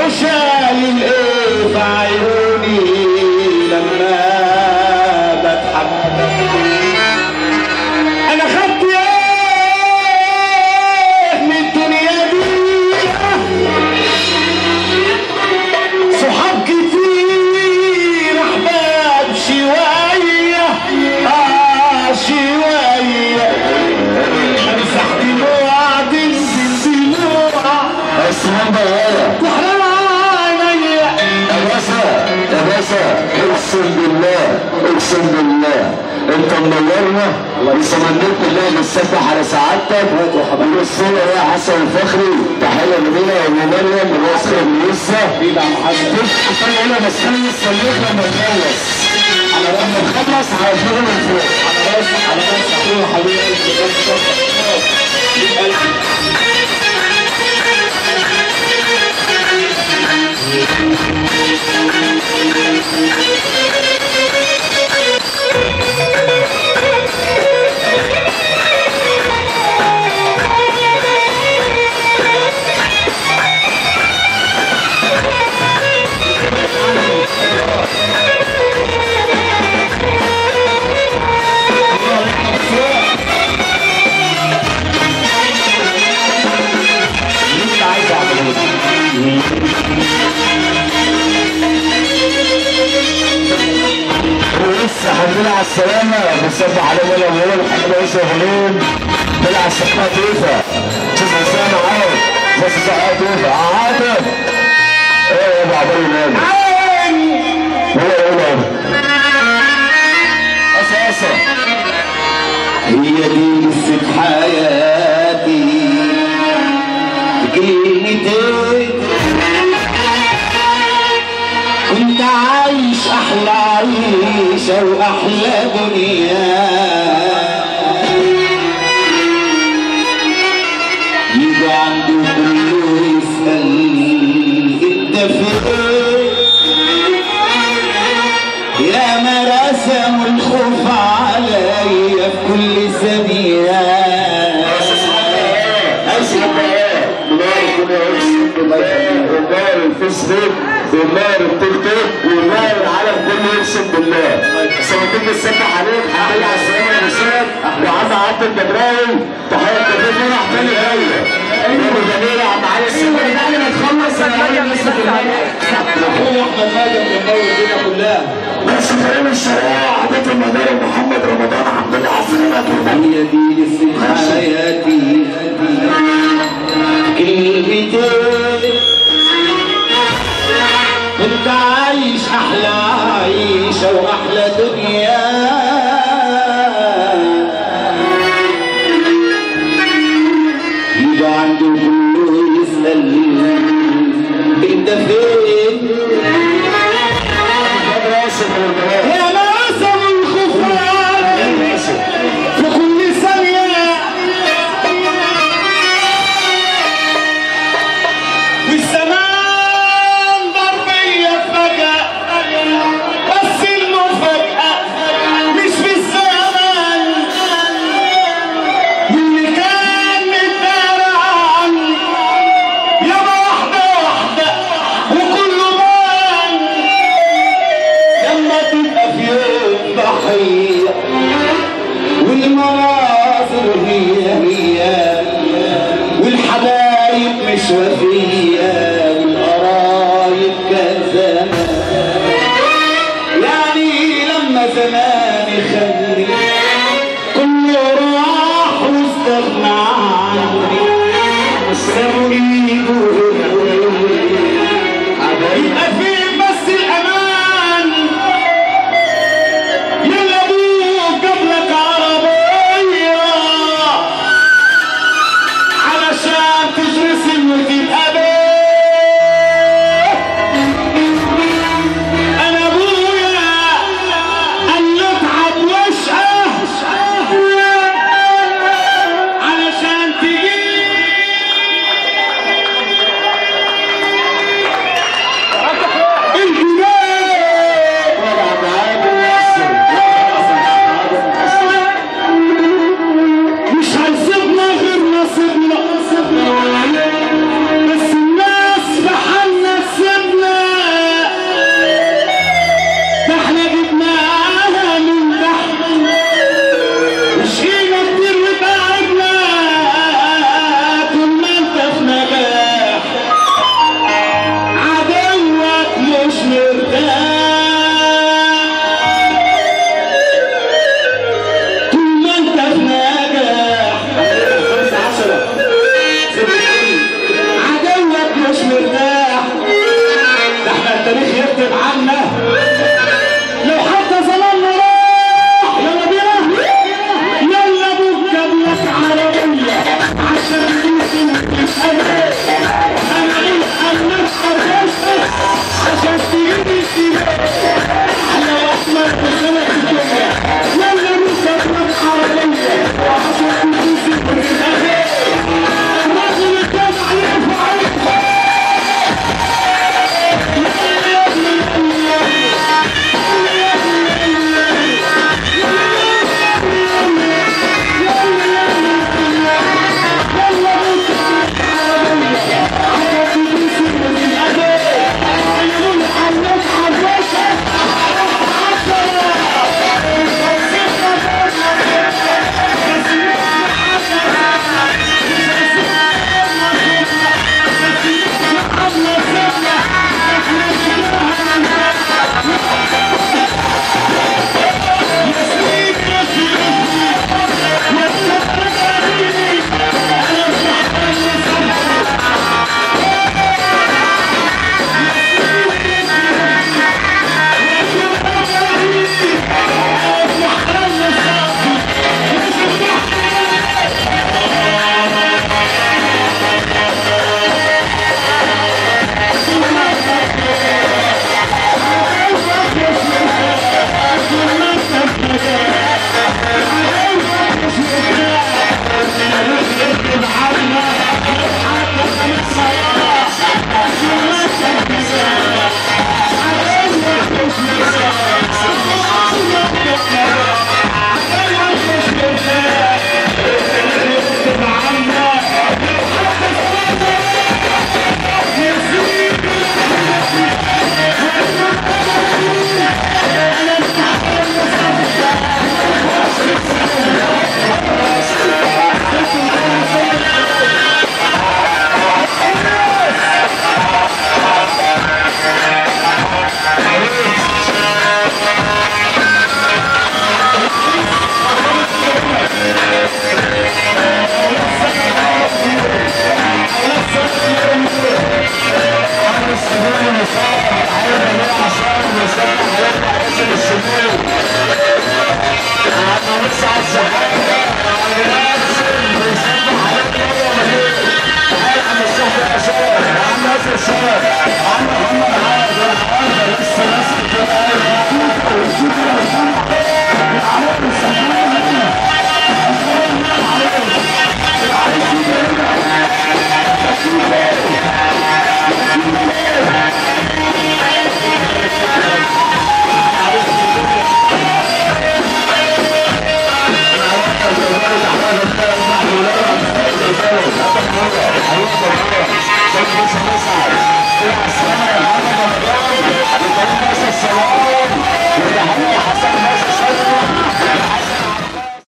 شايل ايه في عيوني لما بضحك انا خدت ايه من الدنيا دي صحاب كتير احباب شوية اه شوية امسح دموع تنزل دموع اسلام بقى تحرم عينيا يا باشا يا باشا اقسم بالله اقسم بالله انت منورنا وسمنيت بالله بنسبح على سعادتك والصورة يا حسن الفخري تحية مننا ومن مريم من راس خير لسه بيبقى محمد استنى هنا بس خلي السلوك لما نخلص على لما نخلص هنشوفه من فوق على راس على راس اخويا حبيبي يبقى انت عايز اعمله ولسه الحمد لله على السلامة بنسبح على ولا ولا محمد عيسى غنيم طلع السقاء توفى شوف حسام عارف بس السقاء توفى عاطف ايه يا ابو عبد النبي ولا ولا اساسا هي دي قصة حياتي بكلمتين كنت عايش أحلى عيشة وأحلى دنيا يجي عنده كله يسأل انت فين يا ما رسموا الخوف عليا في كل ثانية ونار الفيسبوك ونار التيك توك ونار العالم كله يقسم بالله سنتين بتسبح عليك حبيبي على السلامه يا مساك وعم عبد البدراوي تحيه كتير فرح تاني هايله ايوه جميله عم علي السلامه بعد ما تخلص انا هاي لسه في اخويا احمد ماجد بينور الدنيا كلها بس كريم الشريعه عبد المدير محمد رمضان عبد الله عفريمه هي دي قصة حياتي كلمتين كنت عايش احلى عيشة واحلى دنيا يجي عنده كله يسأل انت فين يا ناسم الخفران في كل ثانية والزمان ضربية فجأة بس المفاجأة مش في الزمن واللي كان متدارى عني يابا واحدة واحدة وكله بان لما تبقى في يوم ضحية والمناظر هي هي والحبايب مش وفية والقرايب كان زمان يعني لما زمان خلي كله راح واستغنى عني سابوني يبقى فين بس الامان يلا ابوك قبلك عربية علشان تترسم وتبقى بيت ناصر شرف عم